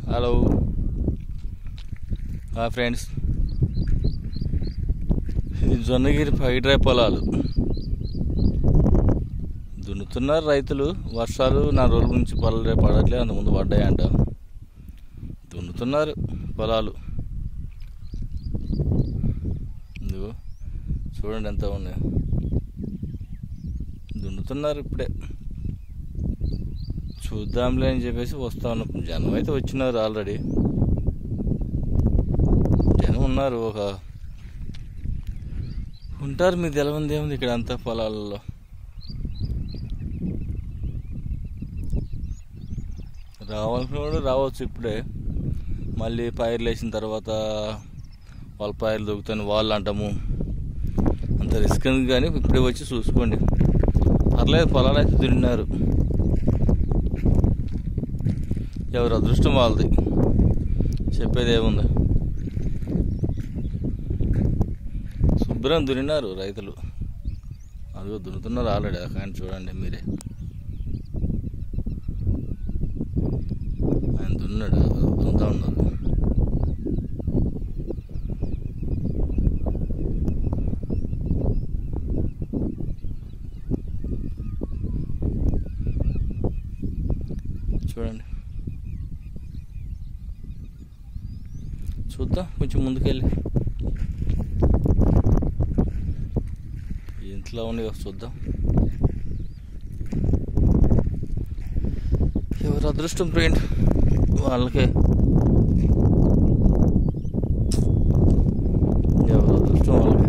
hello hi friends ఇది జొన్నగిరి పైడ్రాయ్ పొలాలు దున్నుతున్నారు రైతులు వర్షాలు నా రోజుల నుంచి పొలాలు పడట్లే అంత ముందు పడ్డాయంట దున్నుతున్నారు పొలాలు ఇదిగో చూడండి ఎంత ఉన్నాయి దున్నుతున్నారు ఇప్పుడే చూద్దాంలే అని చెప్పేసి వస్తా ఉన్నాం జనం అయితే వచ్చినారు ఆల్రెడీ జనం ఉన్నారు ఒక ఉంటారు మీకు తెలవంది ఏముంది ఇక్కడ అంతా పొలాలలో రావాల్సిన కూడా రావచ్చు ఇప్పుడే మళ్ళీ పైర్లు వేసిన తర్వాత వాళ్ళ పైర్లు దొరుకుతాయని వాళ్ళు అంటాము అంత రిస్క్ ఉంది కానీ ఇప్పుడే వచ్చి చూసుకోండి పర్లేదు పొలాలు అయితే తిన్నారు ఎవరు అదృష్టం వాళ్ళది చెప్పేది ఏముంది శుభ్రం దున్నినారు రైతులు అదిగో దున్నుతున్నారు ఆల్రెడీ కానీ చూడండి మీరే ఆయన దున్నాడు దున్నుతా ఉన్నారు చూడండి చూద్దాం కొంచెం ముందుకెళ్ళి ఇంట్లో ఉన్నాయి చూద్దాం ఎవరు అదృష్టం ఫ్రెండ్ వాళ్ళకే ఎవరు అదృష్టం వాళ్ళకి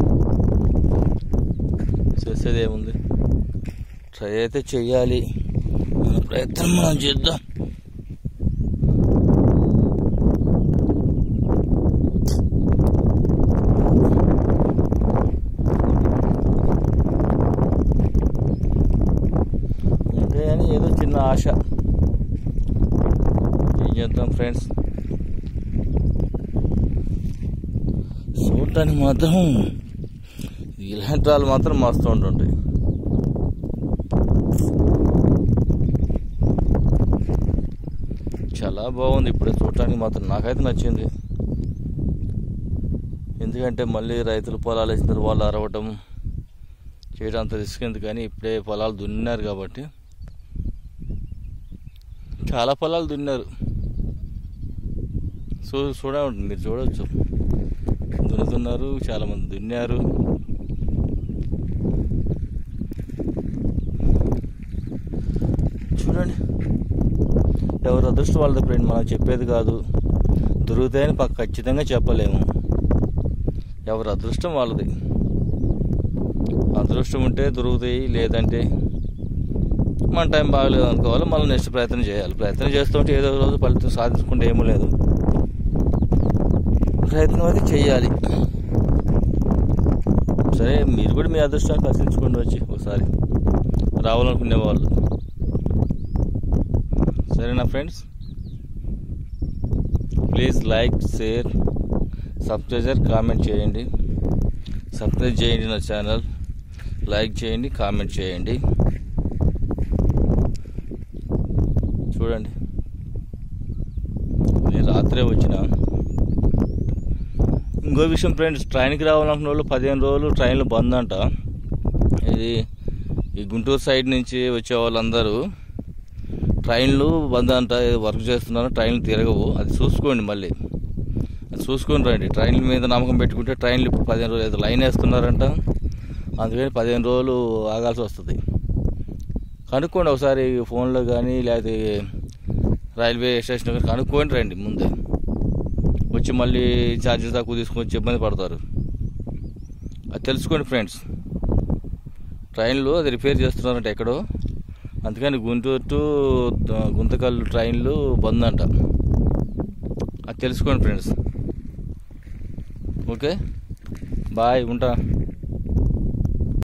చేసేది ఏముంది ట్రై అయితే చెయ్యాలి మన ప్రయత్నం మనం చేద్దాం అంతే అని ఏదో చిన్న ఆశ ఏం చేద్దాం ఫ్రెండ్స్ చూడటానికి మాత్రం ఇలాంటి వాళ్ళు మాత్రం మస్తు ఉంటుంటాయి చాలా బాగుంది ఇప్పుడే చూడటానికి మాత్రం నాకైతే నచ్చింది ఎందుకంటే మళ్ళీ రైతులు పొలాలు వేసిన తర్వాత వాళ్ళు అరవటం చేయడం అంత రిస్క్ ఎందుకు కానీ ఇప్పుడే పొలాలు దున్నారు కాబట్టి చాలా పొలాలు దున్నారు చూ చూడండి మీరు చూడవచ్చు దున్నుతున్నారు చాలామంది దున్నారు చూడండి ఎవరు అదృష్టం వాళ్ళది ఫ్రెండ్ మనం చెప్పేది కాదు దొరుకుతాయని పక్క ఖచ్చితంగా చెప్పలేము ఎవరు అదృష్టం వాళ్ళది అదృష్టం ఉంటే దొరుకుతాయి లేదంటే మన టైం బాగలేదు అనుకోవాలి మళ్ళీ నెక్స్ట్ ప్రయత్నం చేయాలి ప్రయత్నం చేస్తుంటే ఏదో రోజు ఫలితం సాధించుకుంటే ఏమీ లేదు ప్రయత్నం అయితే చేయాలి సరే మీరు కూడా మీ అదృష్టాన్ని పరిశీలించుకోండి వచ్చి ఒకసారి రావాలనుకునే వాళ్ళు సరేనా friends please like share subscriber comment చేయండి సబ్స్క్రైబ్ చేయండి నా ఛానల్ లైక్ చేయండి కామెంట్ చేయండి చూడండి నేను రాత్రే వచ్చిన ఇంకో విషయం ఫ్రెండ్స్ ట్రైన్కి రావాలనుకున్న వాళ్ళు పదిహేను రోజులు ట్రైన్లు బంద్ అంట ఇది ఈ గుంటూరు సైడ్ నుంచి వచ్చే వాళ్ళందరూ ట్రైన్లు బంద్ అంట వర్క్ చేస్తున్నారు ట్రైన్లు తిరగవు అది చూసుకోండి మళ్ళీ అది చూసుకొని రండి ట్రైన్ల మీద నమ్మకం పెట్టుకుంటే ట్రైన్లు ఇప్పుడు పదిహేను రోజులు ఏదో లైన్ వేస్తున్నారంట అందుకని పదిహేను రోజులు ఆగాల్సి వస్తుంది కనుక్కోండి ఒకసారి ఫోన్లో కానీ లేకపోతే రైల్వే స్టేషన్ కానీ కనుక్కోండి రండి ముందే వచ్చి మళ్ళీ ఛార్జెస్ తక్కువ తీసుకొని వచ్చి ఇబ్బంది పడతారు అది తెలుసుకోండి ఫ్రెండ్స్ ట్రైన్లు అది రిపేర్ చేస్తున్నారంట ఎక్కడో అందుకని గుంటూరు టు గుంతకల్లు ట్రైన్లు బంద్ అంట అది తెలుసుకోండి ఫ్రెండ్స్ ఓకే బాయ్ ఉంటా